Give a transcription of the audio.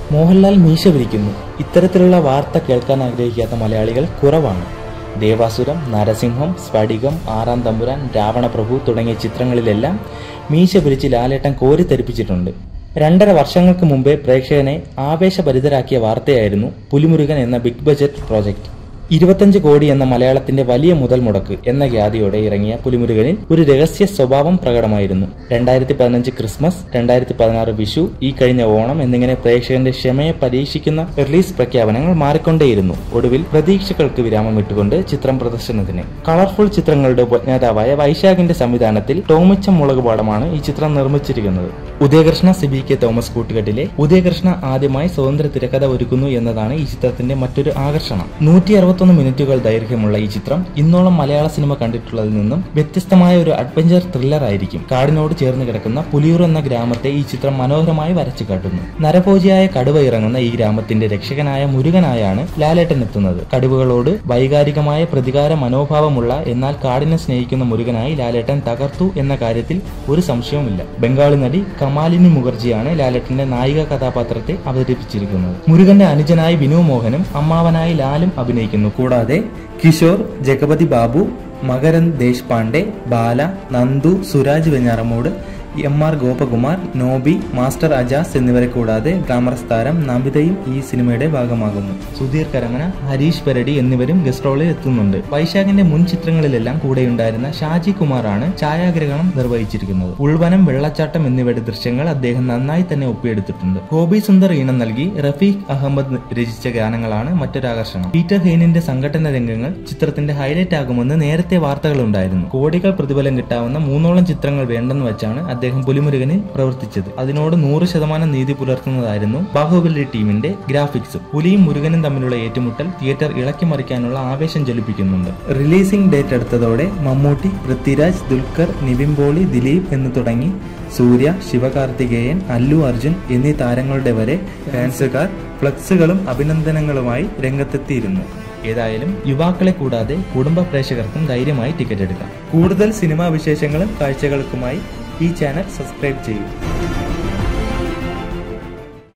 മോഹൻലാൽ മീശ വിരിക്കുന്നു ഇത്തരത്തിലുള്ള വാർത്ത കേൾക്കാൻ ആഗ്രഹിക്കാത്ത മലയാളികൾ കുറവാണ് ദേവാസുരം നരസിംഹം സ്ഫടികം ആറാം തമ്പുരാൻ രാവണപ്രഭു തുടങ്ങിയ ചിത്രങ്ങളിലെല്ലാം മീശ പിരിച്ച് ലാലേട്ടൻ കോരിത്തെരിപ്പിച്ചിട്ടുണ്ട് രണ്ടര വർഷങ്ങൾക്ക് മുമ്പേ പ്രേക്ഷകനെ ആവേശഭരിതരാക്കിയ വാർത്തയായിരുന്നു പുലിമുരുകൻ എന്ന ബിഗ് ബജറ്റ് പ്രോജക്റ്റ് ഇരുപത്തഞ്ച് കോടി എന്ന മലയാളത്തിന്റെ വലിയ മുതൽ മുടക്ക് എന്ന ഖ്യാതിയോടെ ഇറങ്ങിയ പുലിമുരുകനിൽ ഒരു രഹസ്യ സ്വഭാവം പ്രകടമായിരുന്നു രണ്ടായിരത്തി പതിനഞ്ച് ക്രിസ്മസ് രണ്ടായിരത്തി പതിനാറ് വിഷു ഈ കഴിഞ്ഞ ഓണം എന്നിങ്ങനെ പ്രേക്ഷകന്റെ ക്ഷമയെ പരീക്ഷിക്കുന്ന റിലീസ് പ്രഖ്യാപനങ്ങൾ മാറിക്കൊണ്ടേയിരുന്നു ഒടുവിൽ പ്രതീക്ഷകൾക്ക് വിരാമം ഇട്ടുകൊണ്ട് ചിത്രം പ്രദർശനത്തിന് കളർഫുൾ ചിത്രങ്ങളുടെ ഉപജ്ഞാതാവായ വൈശാഖിന്റെ സംവിധാനത്തിൽ ടോമിച്ച മുളകുപാടമാണ് ഈ ചിത്രം നിർമ്മിച്ചിരിക്കുന്നത് ഉദയകൃഷ്ണ സിബി കെ തോമസ് കൂട്ടുകെട്ടിലെ ഉദയകൃഷ്ണ ആദ്യമായി സ്വതന്ത്ര തിരക്കഥ ഒരുക്കുന്നു എന്നതാണ് ഈ ചിത്രത്തിന്റെ മറ്റൊരു ആകർഷണം നൂറ്റി അറുപത്തൊന്ന് മിനിറ്റുകൾ ദൈർഘ്യമുള്ള ഈ ചിത്രം ഇന്നോളം മലയാള സിനിമ കണ്ടിട്ടുള്ളതിൽ നിന്നും വ്യത്യസ്തമായ ഒരു അഡ്വഞ്ചർ ത്രില്ലർ ആയിരിക്കും കാടിനോട് ചേർന്ന് കിടക്കുന്ന പുലിയൂർ എന്ന ഗ്രാമത്തെ ഈ ചിത്രം മനോഹരമായി വരച്ചു കാട്ടുന്നു നരഭോജിയായ കടുവ ഇറങ്ങുന്ന ഈ ഗ്രാമത്തിന്റെ രക്ഷകനായ മുരുകനായാണ് ലാലേട്ടൻ എത്തുന്നത് കടുവകളോട് വൈകാരികമായ പ്രതികാര മനോഭാവമുള്ള എന്നാൽ കാടിനെ സ്നേഹിക്കുന്ന മുരുകനായി ലാലേട്ടൻ തകർത്തു എന്ന കാര്യത്തിൽ ഒരു സംശയവുമില്ല ബംഗാളി നടി കമാലിനി മുഖർജിയാണ് ലാലേട്ടന്റെ നായിക കഥാപാത്രത്തെ അവതരിപ്പിച്ചിരിക്കുന്നത് മുരുകന്റെ അനുജനായി വിനു മോഹനും അമ്മാവനായി ലാലും അഭിനയിക്കുന്നു കൂടാതെ Kishore Jagapathi Babu Makarand Deshpande Bala Nandu Suraj Venjaramoodu M R Gopakumar Noby master Ajas എന്നിവരെ കൂടാതെ ഗ്ലാമറസ് താരം നമിതയും ഈ സിനിമയുടെ ഭാഗമാകുന്നു സുധീർ കരമന ഹരീഷ് പെരടി എന്നിവരും ഗസ്റ്റ് റോളിൽ എത്തുന്നുണ്ട് വൈശാഖിന്റെ മുൻ ചിത്രങ്ങളിലെല്ലാം കൂടെയുണ്ടായിരുന്ന ഷാജി കുമാറാണ് ഛായാഗ്രഹണം നിർവഹിച്ചിരിക്കുന്നത് ഉൾവനം വെള്ളച്ചാട്ടം എന്നിവയുടെ ദൃശ്യങ്ങൾ അദ്ദേഹം നന്നായി തന്നെ ഒപ്പിയെടുത്തിട്ടുണ്ട് ഗോപി സുന്ദർ ഈണം നൽകി റഫീഖ് അഹമ്മദ് രചിച്ച ഗാനങ്ങളാണ് മറ്റൊരാകർഷണം പീറ്റർ ഹെയ്നിന്റെ സംഘടന രംഗങ്ങൾ ചിത്രത്തിന്റെ ഹൈലൈറ്റ് ആകുമെന്ന് നേരത്തെ വാർത്തകളുണ്ടായിരുന്നു കോടികൾ പ്രതിഫലം കിട്ടാവുന്ന മൂന്നോളം ചിത്രങ്ങൾ വേണ്ടെന്ന് വെച്ചാണ് അദ്ദേഹം പുലിമുരുകനിൽ പ്രവർത്തിച്ചത് അതിനോട് നൂറ് ശതമാനം നീതി പുലർത്തുന്നതായിരുന്നു ബാഹുബലി ടീമിന്റെ ഗ്രാഫിക്സും പുലിയും മുരുകനും തമ്മിലുള്ള ഏറ്റുമുട്ടൽ തിയേറ്റർ ഇളക്കി മറിക്കാനുള്ള ആവേശം ജ്വലിപ്പിക്കുന്നുണ്ട് റിലീസിംഗ് ഡേറ്റ് എടുത്തതോടെ മമ്മൂട്ടി പൃഥ്വിരാജ് ദുൽഖർ നിവിൻ പോളി ദിലീപ് എന്ന് തുടങ്ങി സൂര്യ ശിവകാർത്തികേയൻ അല്ലു അർജുൻ എന്നീ താരങ്ങളുടെ വരെ ഫാൻസുകാർ ഫ്ലക്സുകളും അഭിനന്ദനങ്ങളുമായി രംഗത്തെത്തിയിരുന്നു ഏതായാലും യുവാക്കളെ കൂടാതെ കുടുംബ പ്രേക്ഷകർക്കും ധൈര്യമായി ടിക്കറ്റ് എടുക്കാം കൂടുതൽ സിനിമാ വിശേഷങ്ങളും കാഴ്ചകൾക്കുമായി ഈ ചാനൽ സബ്സ്ക്രൈബ് ചെയ്യൂ